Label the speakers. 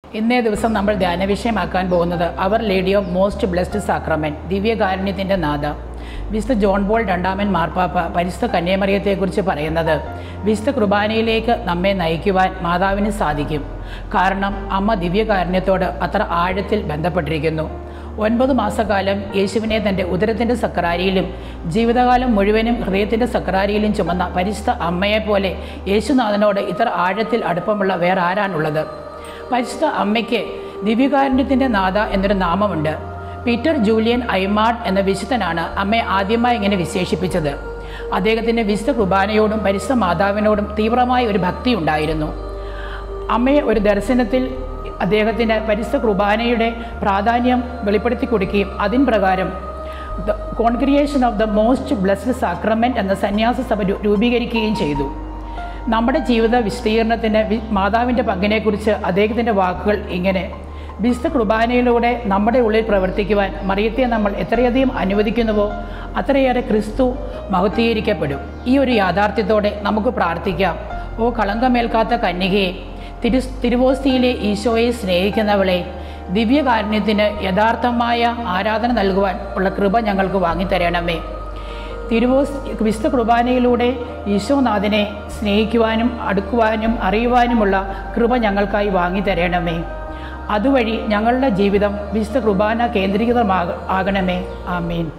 Speaker 1: ഇന്നേ ദിവസം നമ്മൾ ധ്യാനവിഷയമാക്കാൻ പോകുന്നത് അവർ lady of most blessed sacrament ദിവ്യകാരുണ്യത്തിൻ്റെ നാഥ വിശുദ്ധ ജോൺ ബോൾ രണ്ടാമൻ മാർപ്പാപ്പ പരിശുദ്ധ കന്യാമറിയത്തെക്കുറിച്ച് പറയുന്നത് വിശുദ്ധ കുർബാനയിലേക്ക് നമ്മെ നയിക്കുവാൻ മാതാവിന് സാധിക്കും കാരണം അമ്മ ദിവ്യകാരുണ്യത്തോട് അത്ര ആഴത്തിൽ ബന്ധപ്പെട്ടിരിക്കുന്നു ഒൻപത് മാസക്കാലം യേശുവിനെ തൻ്റെ ഉദരത്തിൻ്റെ സക്രാരിയിലും ജീവിതകാലം മുഴുവനും ഹൃദയത്തിൻ്റെ സക്രാരിയിലും ചുമന്ന പരിശുദ്ധ അമ്മയെപ്പോലെ യേശുനാഥനോട് ഇത്ര ആഴത്തിൽ അടുപ്പമുള്ള വേറെ ആരാണുള്ളത് പരിശുദ്ധ അമ്മയ്ക്ക് ദിവ്യകാരുണ്യത്തിൻ്റെ നാഥ എന്നൊരു നാമമുണ്ട് പീറ്റർ ജൂലിയൻ ഐമാർട്ട് എന്ന വിശുദ്ധനാണ് അമ്മയെ ആദ്യമായി ഇങ്ങനെ വിശേഷിപ്പിച്ചത് അദ്ദേഹത്തിൻ്റെ വിശുദ്ധ കുർബാനയോടും പരിശുദ്ധ മാതാവിനോടും തീവ്രമായ ഒരു ഭക്തി ഉണ്ടായിരുന്നു അമ്മയെ ഒരു ദർശനത്തിൽ അദ്ദേഹത്തിന് പരിശുദ്ധ കുർബാനയുടെ പ്രാധാന്യം വെളിപ്പെടുത്തി കൊടുക്കുകയും അതിൻ പ്രകാരം the congregation of the most blessed sacrament എന്ന സന്യാസ സഭ രൂ- രൂപീകരിക്കുകയും ചെയ്തു നമ്മുടെ ജീവിത വിശദീകരണത്തിന് വി- മാതാവിൻ്റെ പങ്കിനെക്കുറിച്ച് അദ്ദേഹത്തിൻ്റെ വാക്കുകൾ ഇങ്ങനെ വിശുദ്ധ കുർബാനയിലൂടെ നമ്മുടെ ഉള്ളിൽ പ്രവർത്തിക്കുവാൻ മറിയത്തെ നമ്മൾ എത്രയധികം അനുവദിക്കുന്നുവോ അത്രയേറെ ക്രിസ്തു മഹത്വീകരിക്കപ്പെടും ഈ ഒരു യാഥാർത്ഥ്യത്തോടെ നമുക്ക് പ്രാർത്ഥിക്കാം ഓ കളങ്കമേൽക്കാത്ത കന്യകയെ തിരു തിരുവോസ്തിയിലെ ഈശോയെ സ്നേഹിക്കുന്നവളെ ദിവ്യകാരുണ്യത്തിന് യഥാർത്ഥമായ ആരാധന നൽകുവാൻ ഉള്ള കൃപ ഞങ്ങൾക്ക് വാങ്ങിത്തരണമേ തിരുവോസ് വിശുദ്ധ കുർബാനയിലൂടെ ഈശോനാഥനെ സ്നേഹിക്കുവാനും അടുക്കുവാനും അറിയുവാനുമുള്ള കൃപ ഞങ്ങൾക്കായി വാങ്ങിത്തരണമേ അതുവഴി ഞങ്ങളുടെ ജീവിതം വിശുദ്ധ കുർബാന കേന്ദ്രീകൃതമാക ആകണമേ ആമീൻ